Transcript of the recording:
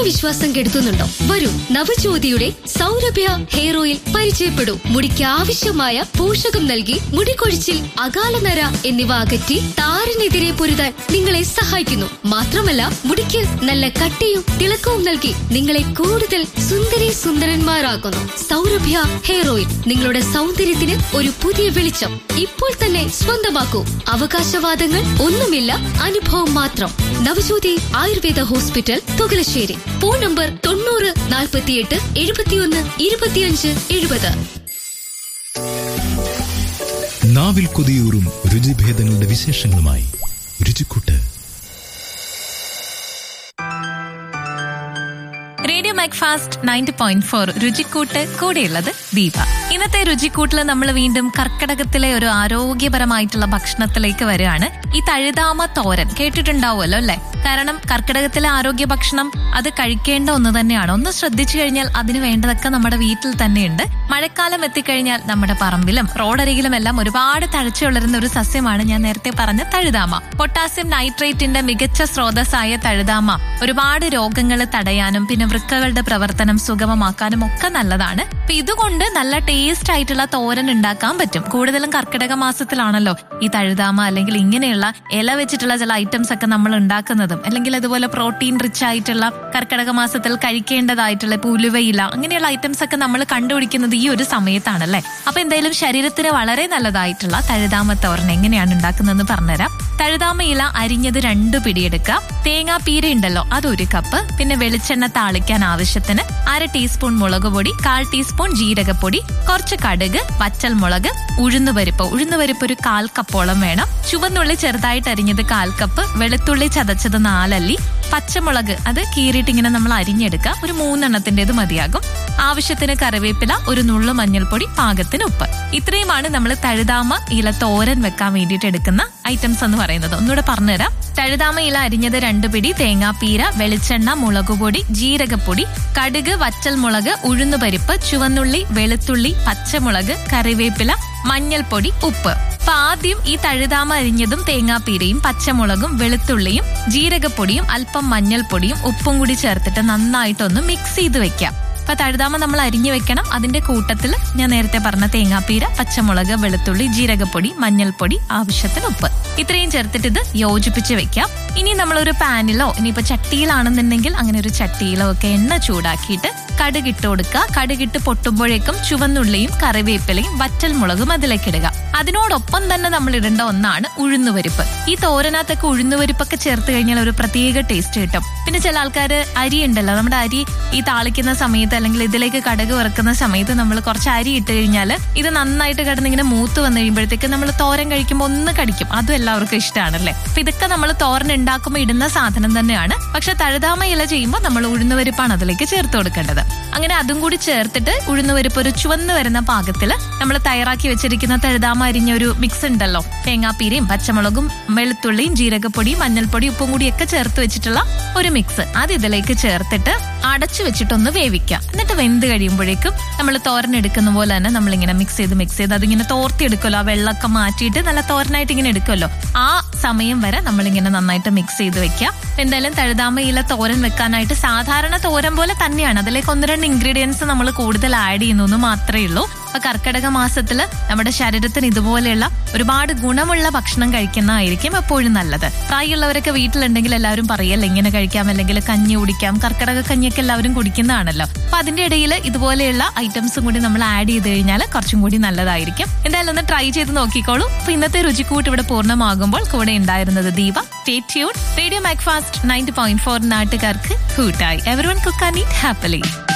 ആത്മവിശ്വാസം കെടുത്തുന്നുണ്ടോ വരൂ നവജ്യോതിയുടെ സൗരഭ്യ hair oil പരിചയപ്പെടൂ മുടിക്ക് ആവശ്യമായ പോഷകം നൽകി മുടികൊഴിച്ചിൽ അകാലനര എന്നിവ അകറ്റി താരനെതിരെ പൊരുതാൻ നിങ്ങളെ സഹായിക്കുന്നു മാത്രമല്ല മുടിക്ക് നല്ല കട്ടിയും തിളക്കവും നൽകി നിങ്ങളെ കൂടുതൽ സുന്ദരി സുന്ദരന്മാരാക്കുന്നു സൗരഭ്യ ഹെയർ ഓയിൽ നിങ്ങളുടെ സൗന്ദര്യത്തിന് ഒരു പുതിയ വെളിച്ചം ഇപ്പോൾ തന്നെ സ്വന്തമാക്കൂ അവകാശവാദങ്ങൾ ഒന്നുമില്ല അനുഭവം മാത്രം Navajyothi Ayurveda hospital Thukalassery phone number തൊണ്ണൂറ് നാൽപ്പത്തിയെട്ട് എഴുപത്തിയൊന്ന് ഇരുപത്തിയഞ്ച് എഴുപത് നാവിൽ കൊതിയൂറും രുചിഭേദങ്ങളുടെ വിശേഷങ്ങളുമായി Ruchikkoottu radio Macfast ninety point four Ruchikkoottu കൂടെയുള്ളത് ദീപ ഇന്നത്തെ രുചിക്കൂട്ടിൽ നമ്മൾ വീണ്ടും കർക്കടകത്തിലെ ഒരു ആരോഗ്യപരമായിട്ടുള്ള ഭക്ഷണത്തിലേക്ക് വരികയാണ് ഈ തഴുതാമ തോരൻ കേട്ടിട്ടുണ്ടാവുമല്ലോ അല്ലെ കാരണം കർക്കിടകത്തിലെ ആരോഗ്യ ഭക്ഷണം അത് കഴിക്കേണ്ട ഒന്ന് തന്നെയാണ് ഒന്ന് ശ്രദ്ധിച്ചു കഴിഞ്ഞാൽ അതിന് വേണ്ടതൊക്കെ നമ്മുടെ വീട്ടിൽ തന്നെയുണ്ട് മഴക്കാലം എത്തിക്കഴിഞ്ഞാൽ നമ്മുടെ പറമ്പിലും റോഡരികിലും എല്ലാം ഒരുപാട് തഴച്ചു വളരുന്ന ഒരു സസ്യമാണ് ഞാൻ നേരത്തെ പറഞ്ഞ തഴുതാമ പൊട്ടാസ്യം നൈട്രേറ്റിന്റെ മികച്ച സ്രോതസ്സായ തഴുതാമ ഒരുപാട് രോഗങ്ങൾ തടയാനും പിന്നെ വൃക്കകളുടെ പ്രവർത്തനം സുഗമമാക്കാനും ഒക്കെ നല്ലതാണ് അപ്പൊ ഇതുകൊണ്ട് നല്ല ടേസ്റ്റ് ആയിട്ടുള്ള തോരൻ ഉണ്ടാക്കാൻ പറ്റും കൂടുതലും കർക്കിടക മാസത്തിലാണല്ലോ ഈ തഴുതാമ അല്ലെങ്കിൽ ഇങ്ങനെയുള്ള ഇല വെച്ചിട്ടുള്ള ചില ഐറ്റംസ് ഒക്കെ നമ്മൾ ഉണ്ടാക്കുന്നതും അല്ലെങ്കിൽ അതുപോലെ പ്രോട്ടീൻ റിച്ച് ആയിട്ടുള്ള കർക്കിടക മാസത്തിൽ കഴിക്കേണ്ടതായിട്ടുള്ള പുലുവയില അങ്ങനെയുള്ള ഐറ്റംസ് ഒക്കെ നമ്മൾ കണ്ടുപിടിക്കുന്നത് ഈ ഒരു സമയത്താണല്ലേ അപ്പൊ എന്തായാലും ശരീരത്തിന് വളരെ നല്ലതായിട്ടുള്ള തഴുതാമ തോരൻ എങ്ങനെയാണ് ഉണ്ടാക്കുന്നതെന്ന് പറഞ്ഞുതരാം തഴുതാമ ഇല അരിഞ്ഞത് രണ്ടു പിടിയെടുക്കുക തേങ്ങാ പീര ഉണ്ടല്ലോ അതൊരു കപ്പ് പിന്നെ വെളിച്ചെണ്ണ താളിക്കാൻ ആവശ്യത്തിന് അര ടീസ്പൂൺ മുളക് പൊടി കാൽ ടീസ്പൂൺ ജീരകപ്പൊടി കുറച്ച് കടുക് വച്ചൽ മുളക് ഉഴുന്നുപരിപ്പ് ഉഴുന്നുപരിപ്പ് ഒരു കാൽ കപ്പോളം വേണം ചുവന്നുള്ളി ചെറുതായിട്ട് അരിഞ്ഞത് കാൽ കപ്പ് വെളുത്തുള്ളി ചതച്ചത് നാലല്ലി പച്ചമുളക് അത് കീറിയിട്ട് ഇങ്ങനെ നമ്മൾ അരിഞ്ഞെടുക്കുക ഒരു മൂന്നെണ്ണത്തിൻ്റെത് മതിയാകും ആവശ്യത്തിന് കറിവേപ്പില ഒരു നുള്ളു മഞ്ഞൾപ്പൊടി പാകത്തിന് ഉപ്പ് ഇത്രയുമാണ് നമ്മൾ തഴുതാമ ഇല തോരൻ വെക്കാൻ വേണ്ടിയിട്ട് എടുക്കുന്ന ഐറ്റംസ് എന്ന് പറയുന്നത് ഒന്നുകൂടെ പറഞ്ഞുതരാം തഴുതാമ ഇല അരിഞ്ഞത് രണ്ട് പിടി തേങ്ങാപ്പീര വെളിച്ചെണ്ണ മുളകുപൊടി ജീരകപ്പൊടി കടുക് വറ്റൽ മുളക് ഉഴുന്നുപരിപ്പ് ചുവന്നുള്ളി വെളുത്തുള്ളി പച്ചമുളക് കറിവേപ്പില മഞ്ഞൾപ്പൊടി ഉപ്പ് അപ്പൊ ആദ്യം ഈ തഴുതാമ അരിഞ്ഞതും തേങ്ങാപ്പീരയും പച്ചമുളകും വെളുത്തുള്ളിയും ജീരകപ്പൊടിയും അല്പം മഞ്ഞൾപ്പൊടിയും ഉപ്പും കൂടി ചേർത്തിട്ട് നന്നായിട്ടൊന്ന് മിക്സ് ചെയ്ത് വെക്കാം അപ്പൊ തഴുതാമ നമ്മൾ അരിഞ്ഞു വെക്കണം അതിന്റെ കൂട്ടത്തിൽ ഞാൻ നേരത്തെ പറഞ്ഞ തേങ്ങാപ്പീര പച്ചമുളക് വെളുത്തുള്ളി ജീരകപ്പൊടി മഞ്ഞൾപ്പൊടി ആവശ്യത്തിന് ഉപ്പ് ഇത്രയും ചേർത്തിട്ട് ഇത് യോജിപ്പിച്ച് വെക്കാം ഇനി നമ്മളൊരു പാനിലോ ഇനിയിപ്പോ ചട്ടിയിലാണെന്നുണ്ടെങ്കിൽ അങ്ങനെ ഒരു ചട്ടിയിലോ ഒക്കെ എണ്ണ ചൂടാക്കിയിട്ട് കടുകിട്ട് കൊടുക്കുക കടുകിട്ട് പൊട്ടുമ്പോഴേക്കും ചുവന്നുള്ളിയും കറിവേപ്പിലയും വറ്റൽ മുളകും അതിലേക്ക് ഇടുക അതിനോടൊപ്പം തന്നെ നമ്മൾ ഇടേണ്ട ഒന്നാണ് ഉഴുന്നുപരിപ്പ് ഈ തോരനകത്തൊക്കെ ഉഴുന്നുപരിപ്പൊക്കെ ചേർത്ത് കഴിഞ്ഞാൽ ഒരു പ്രത്യേക ടേസ്റ്റ് കിട്ടും പിന്നെ ചില ആൾക്കാർ അരി ഉണ്ടല്ലോ നമ്മുടെ അരി ഈ താളിക്കുന്ന സമയത്ത് അല്ലെങ്കിൽ ഇതിലേക്ക് കടുക് വറക്കുന്ന സമയത്ത് നമ്മൾ കുറച്ച് അരി ഇട്ട് കഴിഞ്ഞാൽ ഇത് നന്നായിട്ട് കിടന്ന് ഇങ്ങനെ മൂത്ത് വന്നു കഴിയുമ്പോഴത്തേക്ക് നമ്മൾ തോരൻ കഴിക്കുമ്പോൾ ഒന്ന് കടിക്കും അതും എല്ലാവർക്കും ഇഷ്ടമാണല്ലേ അപ്പൊ ഇതൊക്കെ നമ്മൾ തോരൻ ഉണ്ടാക്കുമ്പോൾ ഇടുന്ന സാധനം തന്നെയാണ് പക്ഷെ തഴുതാമ ഇല ചെയ്യുമ്പോൾ നമ്മൾ ഉഴുന്നുപരിപ്പാണ് അതിലേക്ക് ചേർത്ത് കൊടുക്കേണ്ടത് അങ്ങനെ അതും കൂടി ചേർത്തിട്ട് ഉഴുന്നുപരിപ്പ് ഒരു ചുവന്ന് വരുന്ന പാകത്തിൽ നമ്മൾ തയ്യാറാക്കി വെച്ചിരിക്കുന്ന തഴുതാമ അരിഞ്ഞ ഒരു മിക്സ് ഉണ്ടല്ലോ തേങ്ങാപ്പീരയും പച്ചമുളകും വെളുത്തുള്ളിയും ജീരകപ്പൊടിയും മഞ്ഞൾപ്പൊടി ഉപ്പും കൂടിയൊക്കെ ചേർത്ത് വെച്ചിട്ടുള്ള ഒരു മിക്സ് അത് ഇതിലേക്ക് ചേർത്തിട്ട് അടച്ചു വെച്ചിട്ടൊന്ന് വേവിക്കാം എന്നിട്ട് വെന്ത് കഴിയുമ്പോഴേക്കും നമ്മൾ തോരൻ എടുക്കുന്ന പോലെ തന്നെ നമ്മളിങ്ങനെ മിക്സ് ചെയ്ത് മിക്സ് ചെയ്ത് അതിങ്ങനെ തോർത്തി എടുക്കുമല്ലോ ആ വെള്ളമൊക്കെ മാറ്റിയിട്ട് നല്ല തോരനായിട്ട് ഇങ്ങനെ എടുക്കുമല്ലോ ആ സമയം വരെ നമ്മളിങ്ങനെ നന്നായിട്ട് മിക്സ് ചെയ്ത് വെക്കാം എന്തായാലും തഴുതാമയില തോരൻ വെക്കാനായിട്ട് സാധാരണ തോരൻ പോലെ തന്നെയാണ് അതിലേക്ക് ഒന്ന് രണ്ട് ഇൻഗ്രീഡിയൻസ് നമ്മൾ കൂടുതൽ ആഡ് ചെയ്യുന്നു എന്ന് മാത്രമേ ഉള്ളൂ അപ്പൊ കർക്കിടക മാസത്തില് നമ്മുടെ ശരീരത്തിന് ഇതുപോലെയുള്ള ഒരുപാട് ഗുണമുള്ള ഭക്ഷണം കഴിക്കുന്നതായിരിക്കും എപ്പോഴും നല്ലത് പ്രായമുള്ളവരൊക്കെ വീട്ടിലുണ്ടെങ്കിൽ എല്ലാവരും പറയല്ലേ ഇങ്ങനെ കഴിക്കാം അല്ലെങ്കിൽ കഞ്ഞി കുടിക്കാം കർക്കിടക കഞ്ഞിയൊക്കെ എല്ലാവരും കുടിക്കുന്നതാണല്ലോ അപ്പൊ അതിന്റെ ഇടയിൽ ഇതുപോലെയുള്ള ഐറ്റംസും കൂടി നമ്മൾ ആഡ് ചെയ്ത് കഴിഞ്ഞാൽ കുറച്ചും കൂടി നല്ലതായിരിക്കും എന്തായാലും ഒന്ന് ട്രൈ ചെയ്ത് നോക്കിക്കോളൂ അപ്പൊ ഇന്നത്തെ രുചിക്കൂട്ട് ഇവിടെ പൂർണ്ണമാകുമ്പോൾ കൂടെ ഉണ്ടായിരുന്നത് Deepa stay tune radio Macfast ninety point four നാട്ടുകാർക്ക് കൂട്ടായി everyone cook and eat ഹാപ്പലി